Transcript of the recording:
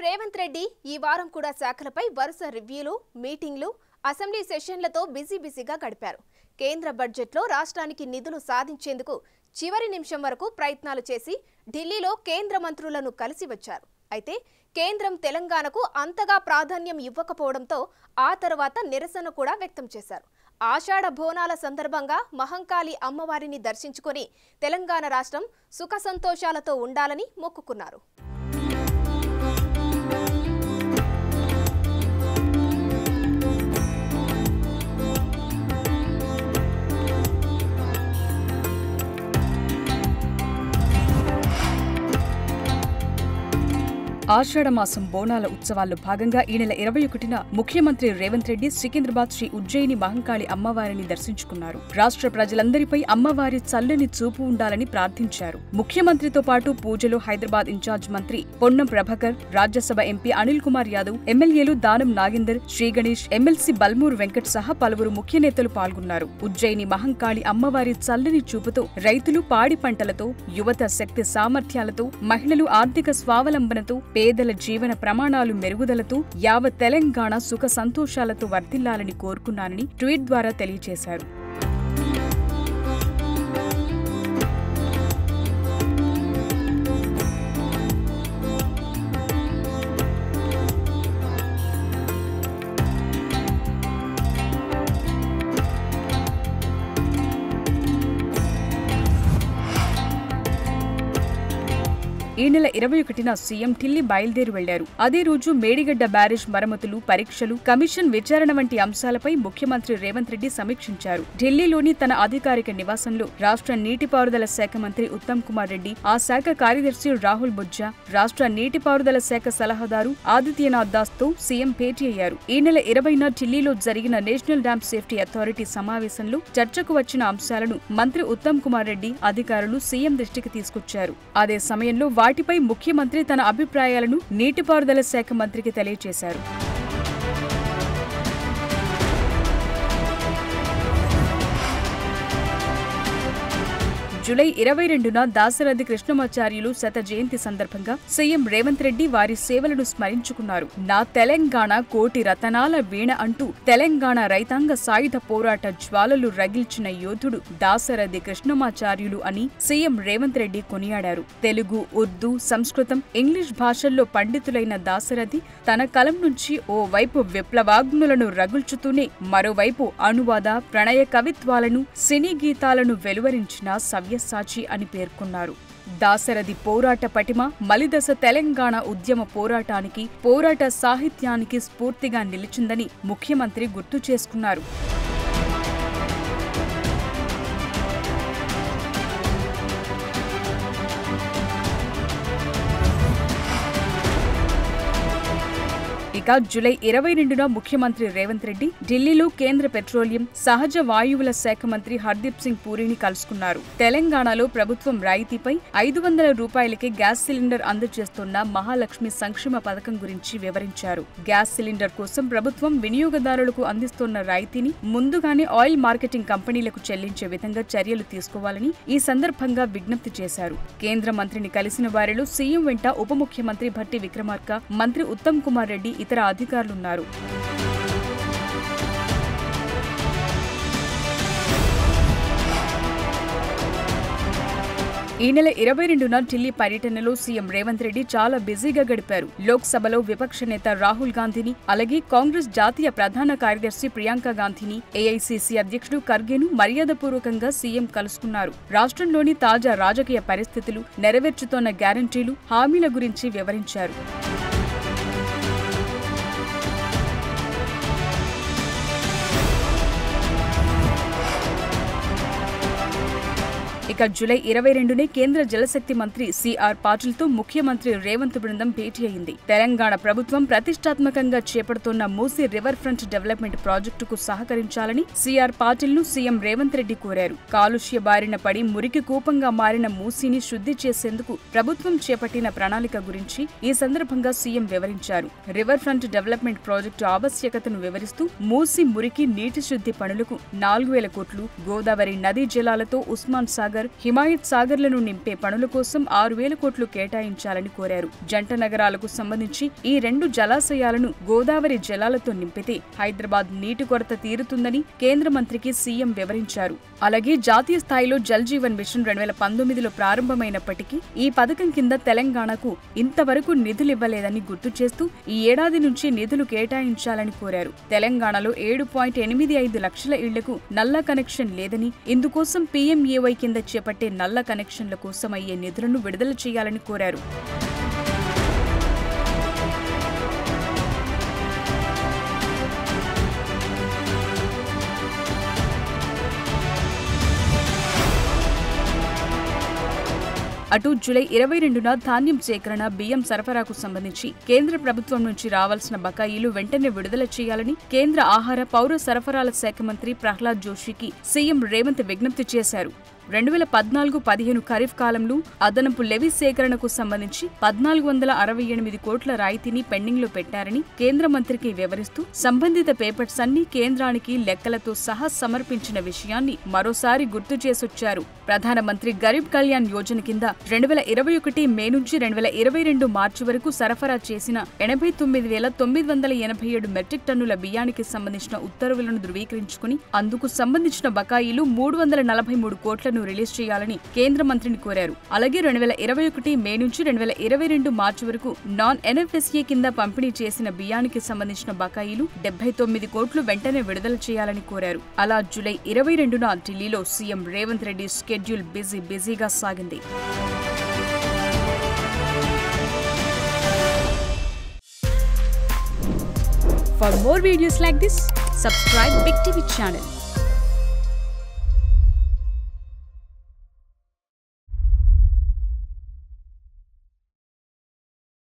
రేవంత్ రెడ్డి ఈ వారం కూడా శాఖలపై వరుస రివ్యూలు మీటింగ్లు అసెంబ్లీ సెషన్లతో బిజీ బిజీగా గడిపారు కేంద్ర బడ్జెట్లో రాష్ట్రానికి నిధులు సాధించేందుకు చివరి నిమిషం వరకు ప్రయత్నాలు చేసి ఢిల్లీలో కేంద్ర మంత్రులను కలిసి వచ్చారు అయితే కేంద్రం తెలంగాణకు అంతగా ప్రాధాన్యం ఇవ్వకపోవడంతో ఆ తర్వాత నిరసన కూడా వ్యక్తం చేశారు ఆషాఢ బోనాల సందర్భంగా మహంకాళి అమ్మవారిని దర్శించుకొని తెలంగాణ రాష్ట్రం సుఖ సంతోషాలతో ఉండాలని మొక్కుకున్నారు ఆషాఢమాసం బోనాల ఉత్సవాల్లో భాగంగా ఈ నెల ఇరవై ఒకటిన ముఖ్యమంత్రి రేవంత్ రెడ్డి సికింద్రాబాద్ శ్రీ ఉజ్జయిని మహంకాళి అమ్మవారిని దర్శించుకున్నారు రాష్ట్ర ప్రజలందరిపై అమ్మవారి చల్లని చూపు ఉండాలని ప్రార్థించారు ముఖ్యమంత్రితో పాటు పూజలో హైదరాబాద్ ఇన్ఛార్జ్ మంత్రి పొన్నం ప్రభాకర్ రాజ్యసభ ఎంపీ అనిల్ కుమార్ యాదవ్ ఎమ్మెల్యేలు దానం నాగేందర్ శ్రీ గణేష్ ఎమ్మెల్సీ బల్మూర్ వెంకట్ సహా పలువురు ముఖ్య నేతలు పాల్గొన్నారు ఉజ్జయిని మహంకాళి అమ్మవారి చల్లని చూపుతో రైతులు పాడి పంటలతో యువత శక్తి సామర్థ్యాలతో మహిళలు ఆర్థిక స్వావలంబనతో పేదల జీవన ప్రమాణాలు మెరుగుదలతో యావత్ తెలంగాణ సుఖ సంతోషాలతో వర్ధిల్లాలని కోరుకున్నానని ట్వీట్ ద్వారా తెలియజేశారు ఈ నెల ఇరవై ఒకటిన సీఎం ఢిల్లీ బయలుదేరి వెళ్లారు అదే రోజు మేడిగడ్డ బ్యారేజ్ మరమ్మతులు పరీక్షలు కమిషన్ విచారణ వంటి అంశాలపై ముఖ్యమంత్రి రేవంత్ రెడ్డి సమీక్షించారు ఢిల్లీలోని తన అధికారిక నివాసంలో రాష్ట్ర నీటిపారుదల శాఖ మంత్రి ఉత్తమ్ కుమార్ రెడ్డి ఆ శాఖ కార్యదర్శి రాహుల్ బుజ్జా రాష్ట్ర నీటిపారుదల శాఖ సలహాదారు ఆదిత్యనాథ్ దాస్ తో సీఎం భేటీ అయ్యారు ఈ నెల ఇరవైన ఢిల్లీలో జరిగిన నేషనల్ డ్యామ్ సేఫ్టీ అథారిటీ సమావేశంలో చర్చకు వచ్చిన అంశాలను మంత్రి ఉత్తమ్ కుమార్ రెడ్డి అధికారులు సీఎం దృష్టికి తీసుకొచ్చారు అదే సమయంలో వాటిపై ముఖ్యమంత్రి తన అభిప్రాయాలను నీటిపారుదల శాఖ మంత్రికి తెలియజేశారు జూలై ఇరవై రెండున దాశరథి కృష్ణమాచార్యులు శత జయంతి సందర్భంగా సీఎం రేవంత్ రెడ్డి వారి సేవలను స్మరించుకున్నారు నా తెలంగాణ కోటి రతనాల వీణ అంటూ తెలంగాణ రైతాంగ సాయుధ పోరాట జ్వాలలు రగిల్చిన యోధుడు దాశరథి కృష్ణమాచార్యులు అని సీఎం రేవంత్ రెడ్డి కొనియాడారు తెలుగు ఉర్దూ సంస్కృతం ఇంగ్లీష్ భాషల్లో పండితులైన దాశరథి తన కలం నుంచి ఓ వైపు విప్లవాగ్నులను రగుల్చుతూనే మరోవైపు అనువాద ప్రణయ కవిత్వాలను సినీ గీతాలను వెలువరించిన సవ్యసాచి అని పేర్కొన్నారు దాశరథి పోరాట పటిమ మలిదశ తెలంగాణ ఉద్యమ పోరాటానికి పోరాట సాహిత్యానికి స్ఫూర్తిగా నిలిచిందని ముఖ్యమంత్రి గుర్తు చేసుకున్నారు ఇక జూలై ఇరవై రెండున ముఖ్యమంత్రి రేవంత్ రెడ్డి ఢిల్లీలో కేంద్ర పెట్రోలియం సహజ వాయువుల శాఖ మంత్రి హర్దీప్ సింగ్ పూరిని కలుసుకున్నారు తెలంగాణలో ప్రభుత్వం రాయితీపై ఐదు వందల రూపాయలకే గ్యాస్ సిలిండర్ అందజేస్తున్న మహాలక్ష్మి సంక్షేమ పథకం గురించి వివరించారు గ్యాస్ సిలిండర్ కోసం ప్రభుత్వం వినియోగదారులకు అందిస్తున్న రాయితీని ముందుగానే ఆయిల్ మార్కెటింగ్ కంపెనీలకు చెల్లించే విధంగా చర్యలు తీసుకోవాలని ఈ సందర్భంగా విజ్ఞప్తి చేశారు కేంద్ర మంత్రిని కలిసిన వారిలో సీఎం వెంట ఉప ముఖ్యమంత్రి భట్టి విక్రమార్క మంత్రి ఉత్తమ్ కుమార్ రెడ్డి ఇతర అధికారులున్నారు ఈ నెల ఇరవై రెండున ఢిల్లీ పర్యటనలో సీఎం రేవంత్ రెడ్డి చాలా బిజీగా గడిపారు లోక్సభలో విపక్ష నేత రాహుల్ గాంధీని అలాగే కాంగ్రెస్ జాతీయ ప్రధాన కార్యదర్శి ప్రియాంక గాంధీని ఏఐసీసీ అధ్యక్షుడు ఖర్గేను మర్యాదపూర్వకంగా సీఎం కలుసుకున్నారు రాష్ట్రంలోని తాజా రాజకీయ పరిస్థితులు నెరవేర్చుతోన్న గ్యారంటీలు హామీల గురించి వివరించారు ఇక జూలై ఇరవై రెండునే కేంద్ర జలశక్తి మంత్రి సిఆర్ పాటిల్తో ముఖ్యమంత్రి రేవంత్ బృందం భేటీ అయింది తెలంగాణ ప్రభుత్వం ప్రతిష్టాత్మకంగా చేపడుతున్న మూసీ రివర్ ఫ్రంట్ డెవలప్మెంట్ ప్రాజెక్టుకు సహకరించాలని సిఆర్ పాటిల్ ను సీఎం రేవంత్ రెడ్డి కోరారు కాలుష్య బారిన పడి మురికి కూపంగా మారిన మూసీని శుద్ధి చేసేందుకు ప్రభుత్వం చేపట్టిన ప్రణాళిక గురించి ఈ సందర్భంగా సీఎం వివరించారు రివర్ ఫ్రంట్ డెవలప్మెంట్ ప్రాజెక్టు ఆవశ్యకతను వివరిస్తూ మూసీ మురికి నీటి శుద్ధి పనులకు నాలుగు వేల కోట్లు గోదావరి నదీ జలాలతో ఉస్మాన్ సాగర్ హిమాయత్ సాగర్లను నింపే పనుల కోసం ఆరు వేల కోట్లు కేటాయించాలని కోరారు జంట నగరాలకు సంబంధించి ఈ రెండు జలాశయాలను గోదావరి జలాలతో నింపితే హైదరాబాద్ నీటి కొరత తీరుతుందని కేంద్ర మంత్రికి సీఎం వివరించారు అలాగే జాతీయ స్థాయిలో జల్ జీవన్ మిషన్ రెండు వేల పంతొమ్మిదిలో ప్రారంభమైనప్పటికీ ఈ పథకం కింద తెలంగాణకు ఇంతవరకు నిధులివ్వలేదని గుర్తు చేస్తూ ఈ ఏడాది నుంచి నిధులు కేటాయించాలని కోరారు తెలంగాణలో ఏడు పాయింట్ ఎనిమిది ఐదు లక్షల ఇళ్లకు నల్ల కనెక్షన్ లేదని ఇందుకోసం పీఎంఏవై కింద చేపట్టే నల్ల కనెక్షన్ల కోసం అయ్యే నిధులను విడుదల చేయాలని కోరారు అటు జూలై ఇరవై రెండున ధాన్యం సేకరణ బియ్యం సరఫరాకు సంబంధించి కేంద్ర ప్రభుత్వం నుంచి రావాల్సిన బకాయిలు వెంటనే విడుదల చేయాలని కేంద్ర ఆహార పౌర సరఫరాల శాఖ మంత్రి ప్రహ్లాద్ జోషికి సీఎం రేవంత్ విజ్ఞప్తి చేశారు రెండు వేల పద్నాలుగు పదిహేను ఖరీఫ్ కాలంలో అదనపు లెవీ సేకరణకు సంబంధించి పద్నాలుగు వందల అరవై ఎనిమిది కోట్ల రాయితీని పెండింగ్లో పెట్టారని కేంద్ర మంత్రికి వివరిస్తూ సంబంధిత పేపర్స్ అన్ని కేంద్రానికి లెక్కలతో సహా సమర్పించిన విషయాన్ని మరోసారి గుర్తు చేసొచ్చారు ప్రధానమంత్రి గరీబ్ కళ్యాణ్ యోజన కింద రెండు వేల ఇరవై ఒకటి మే నుంచి రెండు వేల ఇరవై రెండు మార్చి వరకు సరఫరా చేసిన ఎనభై తొమ్మిది వేల తొమ్మిది వందల ఎనభై ఏడు మెట్రిక్ టన్నుల బియ్యానికి సంబంధించిన ఉత్తర్వులను ధృవీకరించుకుని అందుకు సంబంధించిన బకాయిలు మూడు వందల నలభై మూడు కోట్లను రిలీజ్ చేయాలని కేంద్ర మంత్రిని కోరారు అలాగే రెండు వేల ఇరవై ఒకటి మే నుంచి రెండు వేల ఇరవై రెండు మార్చి వరకు నాన్ ఎన్ఎఫ్ఎస్ఏ కింద పంపిణీ చేసిన బియ్యానికి సంబంధించిన బకాయిలు డెబ్బై తొమ్మిది కోట్లు వెంటనే విడుదల చేయాలని కోరారు అలా జూలై ఇరవై రెండున ఢిల్లీలో CM Revanth Reddy schedule busy బిజీగా సాగింది For more videos like this, subscribe Big TV channel.